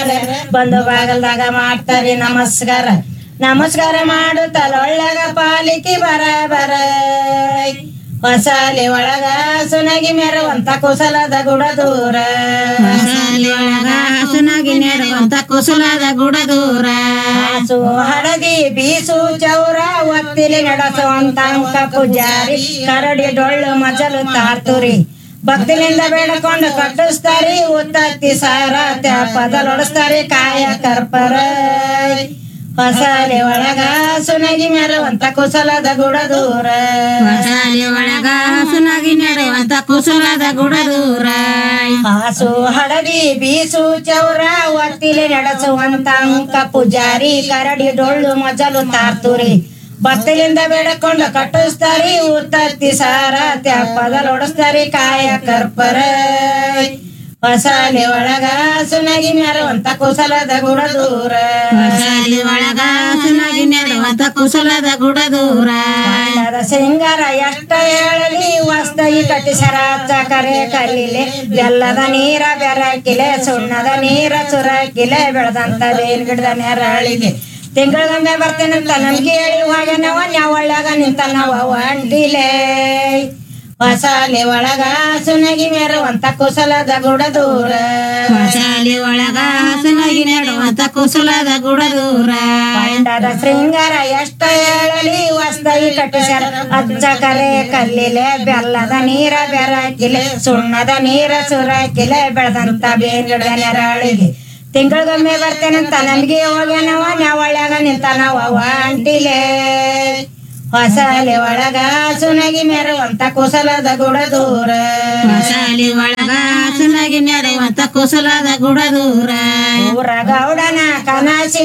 ಮಾಡ್ತಾರೆ ಬಂದು ಬಾಗಲ್ದಾಗ ಮಾಡ್ತಾರೆ ನಮಸ್ಕಾರ ನಮಸ್ಕಾರ ಮಾಡುತ್ತಲ ಒಳ್ಳಗ ಪಾಲಿಕೆ ಬರ ಬರ ಹೊಸಾಲಿ ಒಳಗ ಸುನಗಿ ಮೆರುವಂತ ಕುಸಲದ ಗುಡ ದೂರ ಹೊಸಾಲಿ ಒಳಗ ಹಸುನಾಗಿ ನೆಡುವಂತ ಕುಸುಲದ ಗುಡ ದೂರ ಹಾಸು ಹಡದಿ ಬೀಸು ಚೌರ ಒತ್ತಿಲಿ ನಡೆಸುವಂತ ಅಂಕ ಪೂಜಾರಿ ಕರಡಿ ಡೊಳ್ಳು ಮಜಲು ತಾರ್ತುರಿ ಭಕ್ತಿಲಿಂದ ಬೇಡಕೊಂಡು ಕಟ್ಟಿಸ್ತಾರಿ ಉತ್ತತ್ತಿ ಸಾರ ತ್ಯಾಪದಲೊಡಿಸ್ತಾರಿ ಕಾಯ ಕರ್ಪರ ಹೊಸಾಲಿ ಒಳಗ ಸುನಗಿ ಮೆರುವಂತ ಕುಸಲದ ಗುಡ ದೂರ ಹೊಸಾಲಿ ಒಳಗ ಹಸುನಾಗಿ ನೆಡುವಂತ ಕುಸುಲದ ಗುಡ ದೂರ ಹಾಸು ಹಡದಿ ಬೀಸು ಚೌರ ಒತ್ತಿಲಿ ನಡೆಸುವಂತ ಅಂಕ ಪೂಜಾರಿ ಕರಡಿ ಡೊಳ್ಳು ಮಜಲು ತಾರ್ತುರಿ ಭಕ್ತಿಲಿಂದ ಬೇಡಕೊಂಡು ಕಟ್ಟಿಸ್ತಾರಿ ಉತ್ತತ್ತಿ ಸಾರ ತ್ಯಾಪದಲೊಡಿಸ್ತಾರಿ ಕಾಯ ಕರ್ಪರ ಹೊಸಾಲಿ ಒಳಗ ಸುನಗಿ ಮೆರುವಂತ ಕುಸಲದ ಗುಡ ದೂರ ಹೊಸಾಲಿ ಒಳಗ ಹಸುನಾಗಿ ನೆಡುವಂತ ಕುಸುಲದ ಗುಡ ದೂರ ಬಣ್ಣದ ಸಿಂಗಾರ ಎಷ್ಟ ಹೇಳಲಿ ಹೊಸ್ದಾಗಿ ಕಟ್ಟಿಸರ ಚಕರೆ ಕಲ್ಲಿಲೆ ಬೆಲ್ಲದ ನೀರ ಬೆರಕಿಲೆ ಸುಣ್ಣದ ನೀರ ಸುರಕಿಲೆ ಬೆಳೆದಂತ ಬೇನ್ ಗಿಡದ ನೆರಳಿಗೆ ತಿಂಗಳಿಗೊಮ್ಮೆ ಬರ್ತೇನಂತ ನಮ್ಗೆ ಹೇಳಿ ಹೋಗ್ಯಾನವ ನ್ಯಾವಳ್ಯಾಗ ನಿಂತ ನಾವು ಅಂಡಿಲೆ ಹೊಸಾಲಿ ಒಳಗ ಸುನಗಿ ಮೆರುವಂತ ಕುಸಲದ ಗುಡ ದೂರ ಹೊಸಾಲಿ ಒಳಗ ಹಸುನಾಗಿ ನೆಡುವಂತ ಕುಸುಲದ ಗುಡ ದೂರ ಪಂಡದ ಶೃಂಗಾರ ಎಷ್ಟ ಹೇಳಲಿ ಹೊಸ್ದಾಗಿ ಕಟ್ಟಿಸ್ಯಾರ ಅಜ್ಜ ಕರೆ ಕಲ್ಲಿಲೆ ಬೆಲ್ಲದ ನೀರ ಬೆರಕಿಲೆ ಸುಣ್ಣದ ನೀರ ಸುರಕಿಲೆ ಬೆಳೆದಂತ ಬೇರ್ಗಿಡದ ನೆರಳಿಗೆ ತಿಂಗಳಿಗೊಮ್ಮೆ ಬರ್ತೇನಂತ ನಮ್ಗೆ ಹೋಗ್ಯಾನವ ನ್ಯಾವಳ್ಯಾಗ ನಿಂತ ನಾವು ಅಂಟಿಲೆ ಹೊಸಲಿ ಒಳಗ ಸುನಗಿ ಮೆರುವಂತ ಕುಸಲದ ಗುಡ ದೂರ ಹೊಸಾಲಿ ಒಳಗ ಹಸುನಾಗಿ ನೆಡುವಂತ ಕುಸುಲದ ಗುಡ ದೂರ ಊರ ಗೌಡನ ಕನಸಿ